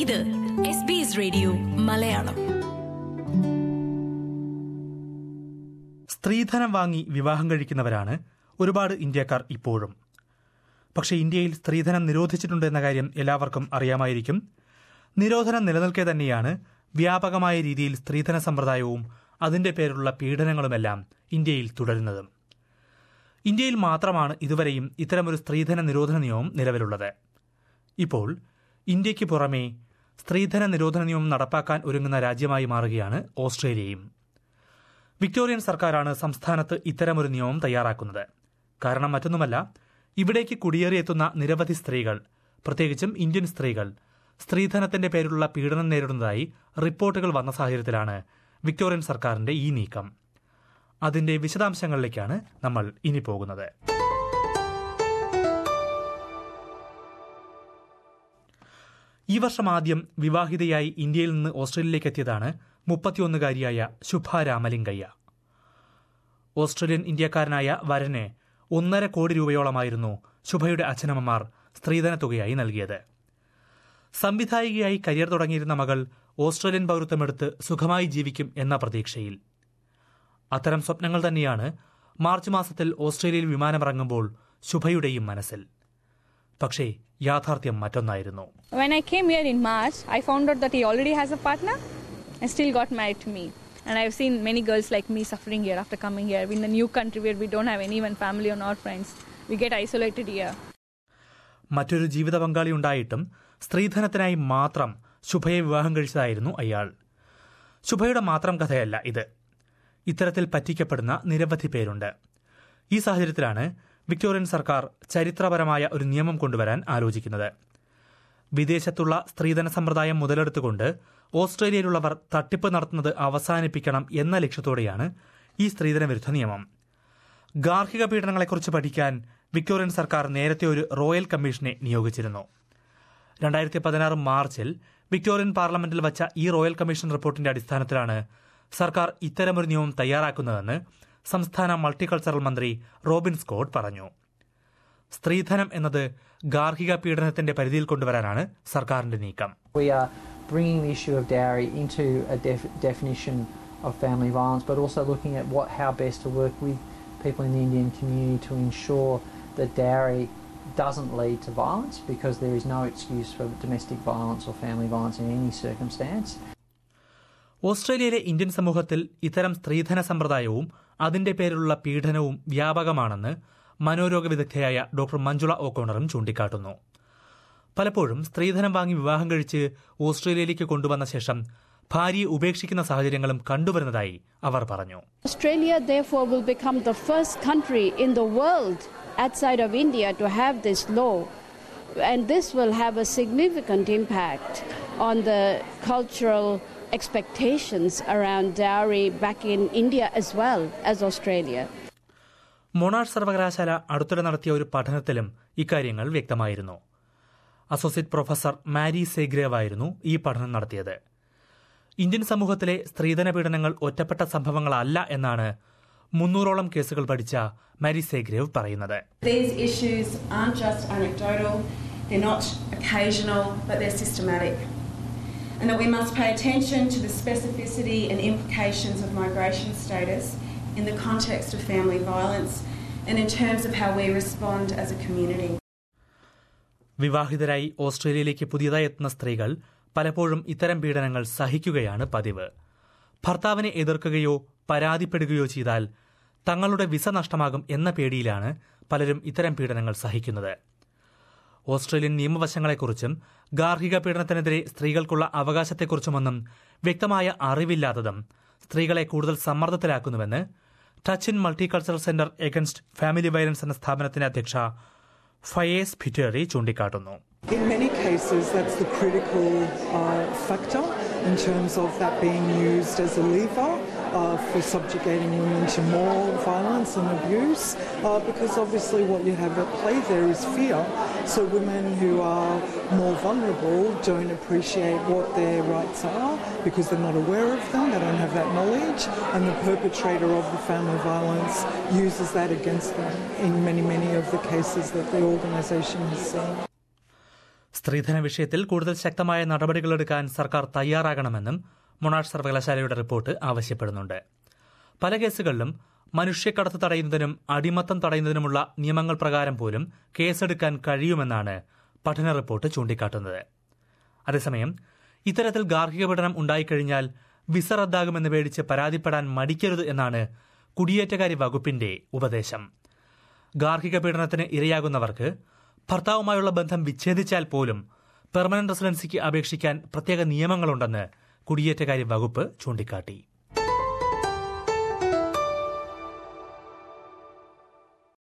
ഇത് S B S radio Malayalam സ്ത്രീധനം വാങ്ങി വിവാഹം കഴിക്കുന്നവരാണ് ഒരുപാട് ഇന്ത്യക്കാർ ഇപ്പോഴും പക്ഷേ ഇന്ത്യയിൽ സ്ത്രീധനം നിരോധിച്ചിട്ടുണ്ട് എന്ന കാര്യം എല്ലാവർക്കും അറിയാമായിരിക്കും നിരോധനം നിലനിൽക്കെ തന്നെയാണ് വ്യാപകമായ രീതിയിൽ സ്ത്രീധന സമ്പ്രദായവും അതിന്റെ പേരിലുള്ള പീഡനങ്ങളുമെല്ലാം ഇന്ത്യയിൽ തുടരുന്നതും ഇന്ത്യയിൽ മാത്രമാണ് ഇതുവരെയും ഇത്തരമൊരു സ്ത്രീധന നിരോധന നിയമം നിലവിലുള്ളത് ഇപ്പോൾ ഇന്ത്യയ്ക്ക് പുറമെ സ്ത്രീധന നിരോധന നിയമം നടപ്പാക്കാൻ ഒരുങ്ങുന്ന രാജ്യമായി മാറുകയാണ് ഓസ്ട്രേലിയയും വിക്ടോറിയൻ സർക്കാരാണ് സംസ്ഥാനത്ത് ഇത്തരമൊരു നിയമം തയ്യാറാക്കുന്നത് കാരണം മറ്റൊന്നുമല്ല ഇവിടേക്ക് കുടിയേറിയെത്തുന്ന നിരവധി സ്ത്രീകൾ പ്രത്യേകിച്ചും ഇന്ത്യൻ സ്ത്രീകൾ സ്ത്രീധനത്തിന്റെ പേരിലുള്ള പീഡനം നേരിടുന്നതായി റിപ്പോർട്ടുകൾ വന്ന സാഹചര്യത്തിലാണ് വിക്ടോറിയൻ സർക്കാരിന്റെ ഈ നീക്കം അതിന്റെ വിശദാംശങ്ങളിലേക്കാണ് നമ്മൾ ഇനി പോകുന്നത് ഈ വർഷം ആദ്യം വിവാഹിതയായി ഇന്ത്യയിൽ നിന്ന് ഓസ്ട്രേലിയയിലേക്ക് എത്തിയതാണ് മുപ്പത്തിയൊന്നുകാരിയായ ശുഭ രാമലിംഗയ്യ ഓസ്ട്രേലിയൻ ഇന്ത്യക്കാരനായ വരന് ഒന്നര കോടി രൂപയോളമായിരുന്നു ശുഭയുടെ അച്ഛനമ്മമാർ സ്ത്രീധന തുകയായി നൽകിയത് സംവിധായികയായി കരിയർ തുടങ്ങിയിരുന്ന മകൾ ഓസ്ട്രേലിയൻ പൗരത്വമെടുത്ത് സുഖമായി ജീവിക്കും എന്ന പ്രതീക്ഷയിൽ അത്തരം സ്വപ്നങ്ങൾ തന്നെയാണ് മാർച്ച് മാസത്തിൽ ഓസ്ട്രേലിയയിൽ വിമാനമിറങ്ങുമ്പോൾ ശുഭയുടെയും മനസ്സിൽ പക്ഷേ യാഥാർത്ഥ്യം മറ്റൊന്നായിരുന്നു When I came here in March, I found out that he already has a partner and still got married to me. And I've seen many girls like me suffering here after coming here. We're in a new country where we don't have anyone family or not friends. We get isolated here. മറ്റൊരു ജീവിത പങ്കാളി ഉണ്ടായിട്ടും സ്ത്രീധനത്തിനായി മാത്രം ശുഭയെ വിവാഹം കഴിച്ചതായിരുന്നു അയാൾ ശുഭയുടെ മാത്രം കഥയല്ല ഇത് ഇത്തരത്തിൽ പറ്റിക്കപ്പെടുന്ന നിരവധി പേരുണ്ട് ഈ സാഹചര്യത്തിലാണ് വിക്ടോറിയൻ സർക്കാർ ചരിത്രപരമായ ഒരു നിയമം കൊണ്ടുവരാൻ ആലോചിക്കുന്നത് വിദേശത്തുള്ള സ്ത്രീധന സമ്പ്രദായം മുതലെടുത്തുകൊണ്ട് ഓസ്ട്രേലിയയിലുള്ളവർ തട്ടിപ്പ് നടത്തുന്നത് അവസാനിപ്പിക്കണം എന്ന ലക്ഷ്യത്തോടെയാണ് ഈ സ്ത്രീധന വിരുദ്ധ നിയമം ഗാർഹിക പീഡനങ്ങളെക്കുറിച്ച് പഠിക്കാൻ വിക്ടോറിയൻ സർക്കാർ നേരത്തെ ഒരു റോയൽ കമ്മീഷനെ നിയോഗിച്ചിരുന്നു രണ്ടായിരത്തി പതിനാറ് മാർച്ചിൽ വിക്ടോറിയൻ പാർലമെന്റിൽ വച്ച ഈ റോയൽ കമ്മീഷൻ റിപ്പോർട്ടിന്റെ അടിസ്ഥാനത്തിലാണ് സർക്കാർ ഇത്തരമൊരു നിയമം തയ്യാറാക്കുന്നതെന്ന് സംസ്ഥാന മൾട്ടികൾച്ചറൽ മന്ത്രി റോബിൻ സ്കോട്ട് പറഞ്ഞു സ്ത്രീധനം എന്നത് ഗാർഹിക പീഡനത്തിന്റെ പരിധിയിൽ കൊണ്ടുവരാനാണ് സർക്കാരിന്റെ നീക്കം We are bringing the issue of dowry into a def- definition of family violence, but also looking at what how best to work with people in the Indian community to ensure that dowry doesn't lead to violence because there is no excuse for domestic violence or family violence in any circumstance. ഓസ്ട്രേലിയയിലെ Indian സമൂഹത്തിൽ ഇത്തരം സ്ത്രീധന സമ്പ്രദായവും അതിന്റെ പേരിലുള്ള പീഡനവും വ്യാപകമാണെന്ന് മനോരോഗ വിദഗ്ധയായ doctor Manjula ഓക്കോണറും ചൂണ്ടിക്കാട്ടുന്നു പലപ്പോഴും സ്ത്രീധനം വാങ്ങി വിവാഹം കഴിച്ച് ഓസ്ട്രേലിയയിലേക്ക് കൊണ്ടുവന്ന ശേഷം ഭാര്യയെ ഉപേക്ഷിക്കുന്ന സാഹചര്യങ്ങളും കണ്ടുവരുന്നതായി അവർ പറഞ്ഞു Australia, therefore, will become the first country in the world outside of India to have this law. And this will have a significant impact on the cultural expectations around dowry back in India as well as Australia. Monash സർവകലാശാല അടുത്തിടെ നടത്തിയ ഒരു പഠനത്തിലും ഇക്കാര്യങ്ങൾ വ്യക്തമായിരുന്നു associate professor മാരി സേഗ്രേവ് ആയിരുന്നു ഈ പഠനം നടത്തിയത് ഇന്ത്യൻ സമൂഹത്തിലെ സ്ത്രീധന പീഡനങ്ങൾ ഒറ്റപ്പെട്ട സംഭവങ്ങളല്ല എന്നാണ് മുന്നൂറോളം കേസുകൾ പഠിച്ച മാരി സേഗ്രേവ് പറയുന്നത് These issues aren't just anecdotal, they're not occasional, but they're systematic. And that we must pay attention to the specificity and implications of migration status in the context of family violence and in terms of how we respond as a community. വിവാഹിതരായി ഓസ്ട്രേലിയയിലേക്ക് പുതിയതായി എത്തുന്ന സ്ത്രീകൾ പലപ്പോഴും ഇത്തരം പീഡനങ്ങൾ സഹിക്കുകയാണ് പതിവ് ഭർത്താവിനെ എതിർക്കുകയോ പരാതിപ്പെടുകയോ ചെയ്താൽ തങ്ങളുടെ വിസ നഷ്ടമാകും എന്ന പേടിയിലാണ് പലരും ഇത്തരം പീഡനങ്ങൾ സഹിക്കുന്നത് ഓസ്ട്രേലിയൻ നിയമവശങ്ങളെക്കുറിച്ചും ഗാർഹിക പീഡനത്തിനെതിരെ സ്ത്രീകൾക്കുള്ള അവകാശത്തെക്കുറിച്ചുമൊന്നും വ്യക്തമായ അറിവില്ലാത്തതും സ്ത്രീകളെ കൂടുതൽ സമ്മർദ്ദത്തിലാക്കുന്നുവെന്ന് touch in multicultural centre against family violence എന്ന സ്ഥാപനത്തിന്റെ അധ്യക്ഷ ഫയേസ് ഭിറ്റേറി ചൂണ്ടിക്കാട്ടുന്നു In many cases, that's the critical uh, factor in terms of that being used as a lever uh, for subjugating women to more violence and abuse, uh, because obviously what you have at play there is fear. So women who are more vulnerable don't appreciate what their rights are because they're not aware of them, they don't have that knowledge, and the perpetrator of the family violence uses that against them in many, many of the cases that the organisation has seen. സ്ത്രീധന വിഷയത്തിൽ കൂടുതൽ ശക്തമായ നടപടികളെടുക്കാൻ സർക്കാർ തയ്യാറാകണമെന്നും Monash സർവകലാശാലയുടെ report ആവശ്യപ്പെടുന്നുണ്ട് പല കേസുകളിലും മനുഷ്യക്കടത്ത് തടയുന്നതിനും അടിമത്തം തടയുന്നതിനുമുള്ള നിയമങ്ങൾ പ്രകാരം പോലും കേസെടുക്കാൻ കഴിയുമെന്നാണ് പഠന റിപ്പോർട്ട് ചൂണ്ടിക്കാട്ടുന്നത് അതേസമയം ഇത്തരത്തിൽ ഗാർഹിക പീഡനം ഉണ്ടായിക്കഴിഞ്ഞാൽ വിസ റദ്ദാകുമെന്ന് പേടിച്ച് പരാതിപ്പെടാൻ മടിക്കരുത് എന്നാണ് കുടിയേറ്റകാര്യ വകുപ്പിന്റെ ഉപദേശം ഗാർഹിക പീഡനത്തിന് ഇരയാകുന്നവർക്ക് ഭർത്താവുമായുള്ള ബന്ധം വിച്ഛേദിച്ചാൽ പോലും പെർമനന്റ് റെസിഡൻസിക്ക് അപേക്ഷിക്കാൻ പ്രത്യേക നിയമങ്ങളുണ്ടെന്ന് കുടിയേറ്റകാര്യ വകുപ്പ് ചൂണ്ടിക്കാട്ടി